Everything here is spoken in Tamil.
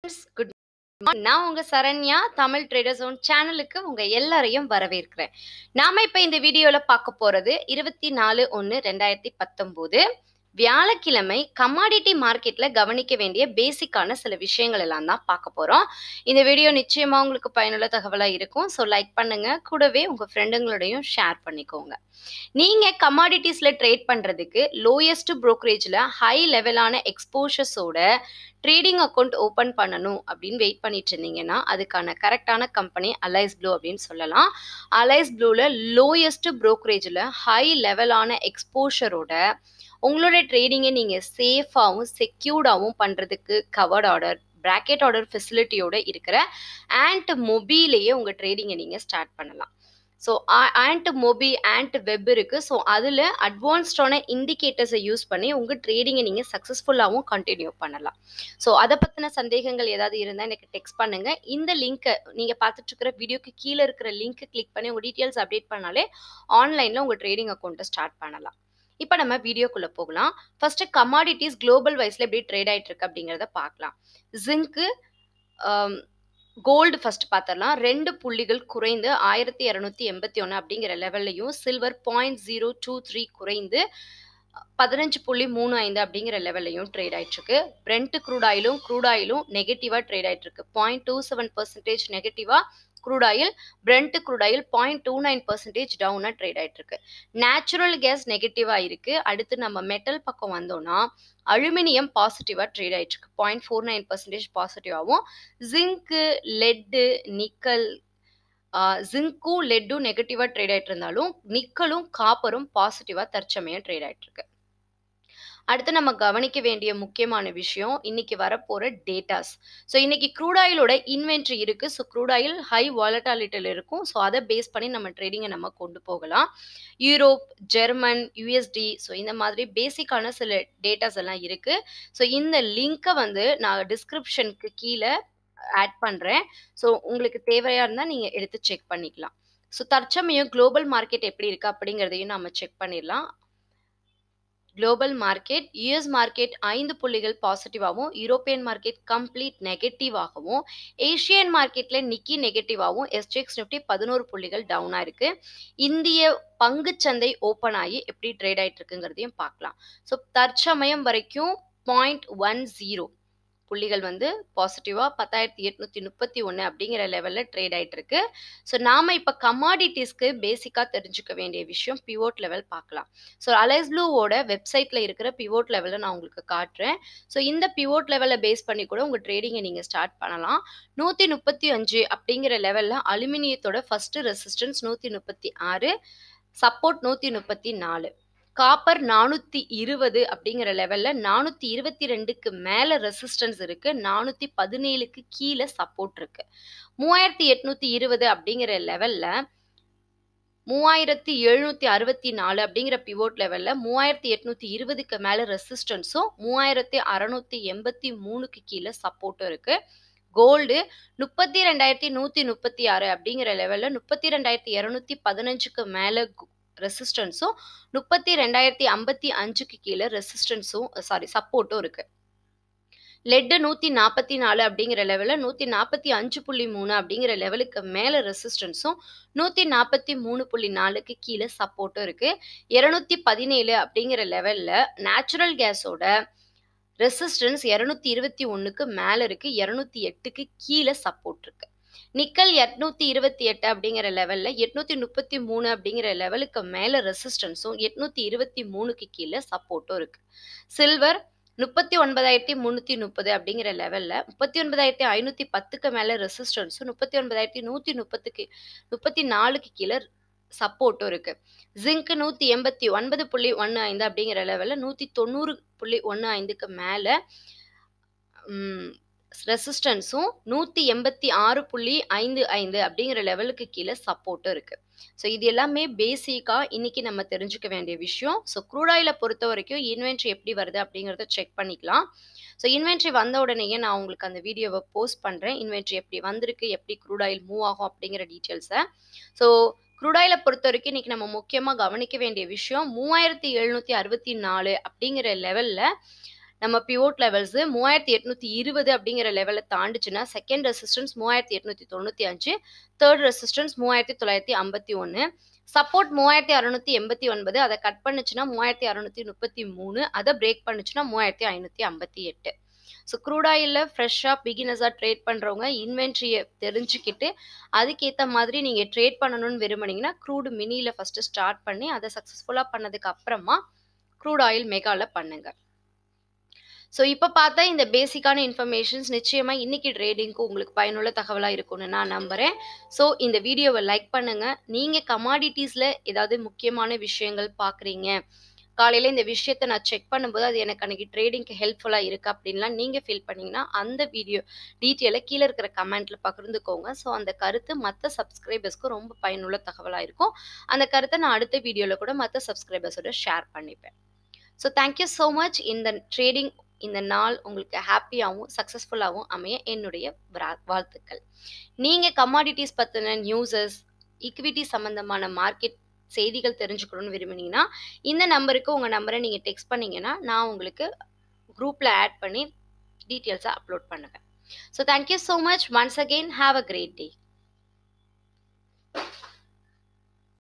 ஃப்ரெண்ட்ஸ் குட் மார்னிங் நான் உங்க சரண்யா தமிழ் ட்ரேடர் ஜோன் சேனலுக்கு உங்க எல்லாரையும் வரவேற்கிறேன் நாம இப்ப இந்த வீடியோல பார்க்க போறது இருபத்தி நாலு ஒன்று ரெண்டாயிரத்தி பத்தொன்பது வியாழக்கிழமை கமாடிட்டி மார்க்கெட்ல கவனிக்க வேண்டிய பேசிக்கான சில விஷயங்கள் எல்லாம் தான் பார்க்க போறோம் இந்த வீடியோ நிச்சயமா உங்களுக்கு பயனுள்ள தகவலா இருக்கும் ஸோ லைக் பண்ணுங்க கூடவே உங்க ஃப்ரெண்டுங்களோடையும் ஷேர் பண்ணிக்கோங்க நீங்க கமாடிட்டிஸ்ல ட்ரேட் பண்றதுக்கு லோயஸ்ட் brokerage-ல ஹை லெவலான எக்ஸ்போஷர்ஸோட ட்ரேடிங் அக்கௌண்ட் ஓப்பன் பண்ணணும் அப்படின்னு வெயிட் பண்ணிட்டு இருந்தீங்கன்னா அதுக்கான கரெக்டான கம்பெனி அலைஸ் ப்ளூ அப்படின்னு சொல்லலாம் அலைஸ் ப்ளூவில் லோயஸ்ட் brokerage-ல ஹை லெவலான எக்ஸ்போஷரோட உங்களோட ட்ரேடிங்கை நீங்கள் சேஃபாகவும் செக்யூர்டாகவும் பண்ணுறதுக்கு கவர்ட் ஆர்டர் பிராக்கெட் ஆர்டர் ஃபெசிலிட்டியோட இருக்கிற ஆண்ட் மொபிலேயே உங்கள் ட்ரேடிங்கை நீங்கள் ஸ்டார்ட் பண்ணலாம் so ANT Mobi ANT web இருக்குது ஸோ அதில் அட்வான்ஸ்டான இண்டிகேட்டர்ஸை யூஸ் பண்ணி உங்கள் ட்ரேடிங்கை நீங்கள் சக்ஸஸ்ஃபுல்லாகவும் கண்டினியூ பண்ணலாம் ஸோ அதை பற்றின சந்தேகங்கள் ஏதாவது இருந்தால் எனக்கு டெக்ஸ்ட் பண்ணுங்கள் இந்த லிங்க்கை நீங்கள் பார்த்துட்டு இருக்கிற வீடியோக்கு கீழே இருக்கிற லிங்க்கை கிளிக் பண்ணி உங்கள் டீட்டெயில்ஸ் அப்டேட் பண்ணாலே ஆன்லைனில் உங்கள் ட்ரேடிங் அக்கௌண்ட்டை ஸ்டார்ட் பண்ணலாம் இப்போ நம்ம வீடியோக்குள்ளே போகலாம் ஃபர்ஸ்ட் கமாடிட்டிஸ் குளோபல் வைஸில் எப்படி ட்ரேட் ஆகிட்டு இருக்கு அப்படிங்கிறத பார்க்கலாம் ஜிங்க்கு கோல்டு ஃபர்ஸ்ட் பார்த்துடலாம் ரெண்டு புள்ளிகள் குறைந்து ஆயிரத்தி இரநூத்தி எண்பத்தி ஒன்று அப்படிங்கிற லெவல்லையும் silver point zero two three குறைந்து பதினஞ்சு புள்ளி மூணு ஐந்து அப்படிங்கிற லெவல்லையும் ட்ரேட் ஆயிட்டு இருக்கு பிரெண்ட் க்ரூட் ஆயிலும் க்ரூட் ஆயிலும் நெகட்டிவாக ட்ரேட் ஆயிட்டு இருக்கு பாயிண்ட் டூ செவன் பர்சன்டேஜ் நெகட்டிவாக crude oil Brent crude oil point two nine percentage டவுனாக ட்ரேட் ஆயிட்டு இருக்கு நேச்சுரல் கேஸ் நெகட்டிவாக இருக்கு அடுத்து நம்ம மெட்டல் பக்கம் வந்தோம்னா அலுமினியம் பாசிட்டிவாக ட்ரேட் ஆயிட்டு இருக்கு பாயிண்ட் ஃபோர் நைன் பர்சன்டேஜ் பாசிட்டிவாகவும் ஜிங்க்கு லெட்டு நிக்கல் ஜிங்க்கும் லெட்டும் நெகட்டிவாக ட்ரேட் ஆயிட்டு இருந்தாலும் நிக்கலும் காப்பரும் பாசிட்டிவாக தற்சமயம் ட்ரேட் ஆயிட்டு இருக்கு அடுத்து நம்ம கவனிக்க வேண்டிய முக்கியமான விஷயம் இன்னைக்கு வரப்போற டேட்டாஸ் ஸோ இன்னைக்கு க்ரூட் ஆயிலோட இன்வென்ட்ரி இருக்கு ஸோ க்ரூட் ஆயில் ஹை வாலட்டாலிட்டியில் இருக்கும் ஸோ அதை பேஸ் பண்ணி நம்ம ட்ரேடிங்கை நம்ம கொண்டு போகலாம் யூரோப் ஜெர்மன் யூஎஸ்டி ஸோ இந்த மாதிரி பேசிக்கான சில டேட்டாஸ் எல்லாம் இருக்கு ஸோ இந்த லிங்க்கை வந்து நான் டிஸ்கிரிப்ஷனுக்கு கீழே ஆட் பண்ணுறேன் ஸோ உங்களுக்கு தேவையாக இருந்தால் நீங்கள் எடுத்து செக் பண்ணிக்கலாம் ஸோ தற்சமயம் குளோபல் மார்க்கெட் எப்படி இருக்கு அப்படிங்கிறதையும் நம்ம செக் பண்ணிடலாம் குளோபல் மார்க்கெட் யூஎஸ் மார்க்கெட் ஐந்து புள்ளிகள் பாசிட்டிவாகவும் யூரோப்பியன் மார்க்கெட் கம்ப்ளீட் நெகட்டிவாகவும் ஏஷியன் மார்க்கெட்டில் நிக்கி நெகட்டிவாகவும் எஸ்டிஎக்ஸ் நிஃப்டி பதினோரு புள்ளிகள் டவுனாக இருக்கு இந்திய பங்குச்சந்தை ஓப்பன் ஆகி எப்படி ட்ரேட் ஆகிட்டு இருக்குங்கிறதையும் பார்க்கலாம் ஸோ தற்சமயம் வரைக்கும் பாயிண்ட் ஒன் ஜீரோ புள்ளிகள் வந்து பாசிட்டிவாக பத்தாயிரத்தி எட்நூற்றி முப்பத்தி ஒன்று அப்படிங்கிற லெவலில் ட்ரேட் ஆகிட்டு இருக்கு ஸோ நாம் இப்போ கமாடிட்டிஸ்க்கு பேசிக்காக தெரிஞ்சுக்க வேண்டிய விஷயம் பிவோட் லெவல் பார்க்கலாம் ஸோ அலைஸ் ப்ளூவோட வெப்சைட்டில் இருக்கிற பிவோட் லெவலை நான் உங்களுக்கு காட்டுறேன் ஸோ இந்த பிவோட் லெவலை பேஸ் பண்ணி கூட உங்கள் ட்ரேடிங்கை நீங்கள் ஸ்டார்ட் பண்ணலாம் நூற்றி முப்பத்தி அஞ்சு அப்படிங்கிற லெவலில் அலுமினியத்தோட ஃபஸ்ட்டு ரெசிஸ்டன்ஸ் நூற்றி முப்பத்தி ஆறு சப்போர்ட் நூற்றி முப்பத்தி நாலு காப்பர் நானூற்றி இருபது அப்படிங்கிற லெவலில் நானூற்றி இருபத்தி ரெண்டுக்கு மேலே ரெசிஸ்டன்ஸ் இருக்குது நானூற்றி பதினேழுக்கு கீழே சப்போர்ட் இருக்குது மூவாயிரத்தி எட்நூற்றி இருபது அப்படிங்கிற லெவலில் மூவாயிரத்தி எழுநூற்றி அறுபத்தி நாலு அப்படிங்கிற பிவோட் லெவலில் மூவாயிரத்தி எட்நூற்றி இருபதுக்கு மேலே ரெசிஸ்டன்ஸும் மூவாயிரத்தி அறநூற்றி எண்பத்தி மூணுக்கு கீழே சப்போர்ட்டும் இருக்குது கோல்டு முப்பத்தி ரெண்டாயிரத்தி நூற்றி முப்பத்தி ஆறு அப்படிங்கிற லெவலில் முப்பத்தி ரெண்டாயிரத்தி இரநூத்தி பதினஞ்சுக்கு மேலே ரெசிஸ்டன்ஸும் முப்பத்தி ரெண்டாயிரத்தி ஐம்பத்தி அஞ்சுக்கு கீழே ரெசிஸ்டன்ஸும் சாரி சப்போர்ட்டும் இருக்கு லெட்டு நூற்றி நாற்பத்தி நாலு அப்படிங்கிற லெவலில் நூற்றி நாற்பத்தி அஞ்சு புள்ளி மூணு அப்படிங்கிற லெவலுக்கு மேலே ரெசிஸ்டன்ஸும் நூற்றி நாற்பத்தி மூணு புள்ளி நாலுக்கு கீழே சப்போர்ட்டும் இருக்குது இரநூத்தி பதினேழு அப்படிங்கிற லெவலில் நேச்சுரல் கேஸோட ரெசிஸ்டன்ஸ் இரநூத்தி இருபத்தி ஒன்றுக்கு மேலே இருக்குது இரநூத்தி எட்டுக்கு கீழே சப்போர்ட் இருக்குது நிக்கல் எட்நூத்தி இருபத்தி எட்டு அப்படிங்கிற லெவலில் எட்நூத்தி முப்பத்தி மூணு அப்படிங்கிற லெவலுக்கு மேலே ரெசிஸ்டன்ஸும் எட்நூத்தி இருபத்தி மூணுக்கு கீழே சப்போர்ட்டும் இருக்கு சில்வர் முப்பத்தி ஒன்பதாயிரத்தி முந்நூற்றி முப்பது அப்படிங்கிற லெவலில் முப்பத்தி ஒன்பதாயிரத்தி ஐநூற்றி பத்துக்கு மேலே ரெசிஸ்டன்ஸும் முப்பத்தி ஒன்பதாயிரத்தி நூற்றி முப்பத்துக்கு முப்பத்தி நாலுக்கு கீழே சப்போர்ட்டும் இருக்குது ஜிங்க் நூற்றி எண்பத்தி ஒன்பது புள்ளி ஒன்று ஐந்து அப்படிங்கிற லெவலில் நூற்றி தொண்ணூறு புள்ளி ஒன்று ஐந்துக்கு மேலே ரெசிஸ்டன்ஸும் நூற்றி எண்பத்தி ஆறு புள்ளி ஐந்து ஐந்து அப்படிங்கிற லெவலுக்கு கீழே சப்போர்ட்டும் இருக்குது ஸோ இது எல்லாமே பேசிக்காக இன்னைக்கு நம்ம தெரிஞ்சுக்க வேண்டிய விஷயம் ஸோ க்ரூடாயில் பொறுத்த வரைக்கும் இன்வென்ட்ரி எப்படி வருது அப்படிங்கிறத செக் பண்ணிக்கலாம் ஸோ இன்வென்ட்ரி வந்த உடனேயே நான் உங்களுக்கு அந்த வீடியோவை போஸ்ட் பண்ணுறேன் இன்வென்ட்ரி எப்படி வந்திருக்கு எப்படி க்ரூடாயில் மூவ் ஆகும் அப்படிங்கிற டீட்டெயில்ஸை ஸோ க்ரூடாயிலை பொறுத்த வரைக்கும் இன்னைக்கு நம்ம முக்கியமாக கவனிக்க வேண்டிய விஷயம் மூவாயிரத்தி எழுநூற்றி அறுபத்தி நாலு அப்படிங்கிற லெவலில் நம்ம பிவோட் லெவல்ஸ் மூவாயிரத்தி எட்நூத்தி இருபது அப்படிங்கிற லெவலை தாண்டுச்சுன்னா செகண்ட் ரெசிஸ்டன்ஸ் மூவாயிரத்தி எட்நூத்தி தொண்ணூத்தி அஞ்சு தேர்ட் ரெசிஸ்டன்ஸ் மூவாயிரத்தி தொள்ளாயிரத்தி ஐம்பத்தி ஒன்று சப்போர்ட் மூவாயிரத்தி அறுநூத்தி எண்பத்தி ஒன்பது அதை கட் பண்ணுச்சுன்னா மூவாயிரத்தி அறுநூத்தி முப்பத்தி மூணு அதை பிரேக் பண்ணுச்சுன்னா மூவாயிரத்தி ஐநூத்தி ஐம்பத்தி எட்டு ஸோ க்ரூட் ஆயிலில் ஃப்ரெஷ்ஷாக பிகினஸாக ட்ரேட் பண்ணுறவங்க இன்வென்ட்ரியை தெரிஞ்சுக்கிட்டு அதுக்கேற்ற மாதிரி நீங்கள் ட்ரேட் பண்ணணும்னு விரும்புனீங்கன்னா க்ரூடு மினியில் ஃபஸ்ட்டு ஸ்டார்ட் பண்ணி அதை சக்ஸஸ்ஃபுல்லாக பண்ணதுக்கு அப்புறமா க்ரூட் ஆயில் மெகாவில் பண்ணுங்க ஸோ இப்போ பார்த்தா இந்த பேசிக்கான இன்ஃபர்மேஷன்ஸ் நிச்சயமாக இன்னைக்கு ட்ரேடிங்க்கு உங்களுக்கு பயனுள்ள தகவலாக இருக்கும்னு நான் நம்புகிறேன் ஸோ இந்த வீடியோவை லைக் பண்ணுங்கள் நீங்கள் கமாடிட்டிஸில் ஏதாவது முக்கியமான விஷயங்கள் பார்க்குறீங்க காலையில் இந்த விஷயத்தை நான் செக் பண்ணும்போது அது எனக்கு அன்றைக்கி ட்ரேடிங்க்கு ஹெல்ப்ஃபுல்லாக இருக்குது அப்படின்லாம் நீங்கள் ஃபீல் பண்ணிங்கன்னா அந்த வீடியோ டீட்டெயிலை கீழே இருக்கிற கமெண்ட்டில் பகிர்ந்துக்கோங்க ஸோ அந்த கருத்து மற்ற சப்ஸ்கிரைபர்ஸ்க்கு ரொம்ப பயனுள்ள தகவலாக இருக்கும் அந்த கருத்தை நான் அடுத்த வீடியோவில் கூட மற்ற சப்ஸ்கிரைபர்ஸோட ஷேர் பண்ணிப்பேன் ஸோ தேங்க்யூ ஸோ மச் இந்த ட்ரேடிங் இந்த நாள் உங்களுக்கு ஹாப்பியாகவும் சக்ஸஸ்ஃபுல்லாகவும் அமைய என்னுடைய வாழ்த்துக்கள் நீங்கள் கமாடிட்டிஸ் பற்றின நியூஸஸ் ஈக்விட்டி சம்மந்தமான மார்க்கெட் செய்திகள் தெரிஞ்சுக்கணும்னு விரும்பினீங்கன்னா இந்த நம்பருக்கு உங்கள் நம்பரை நீங்கள் டெக்ஸ்ட் பண்ணிங்கன்னா நான் உங்களுக்கு குரூப்பில் ஆட் பண்ணி டீட்டெயில்ஸை அப்லோட் பண்ணுவேன் so thank you so much once again have a great day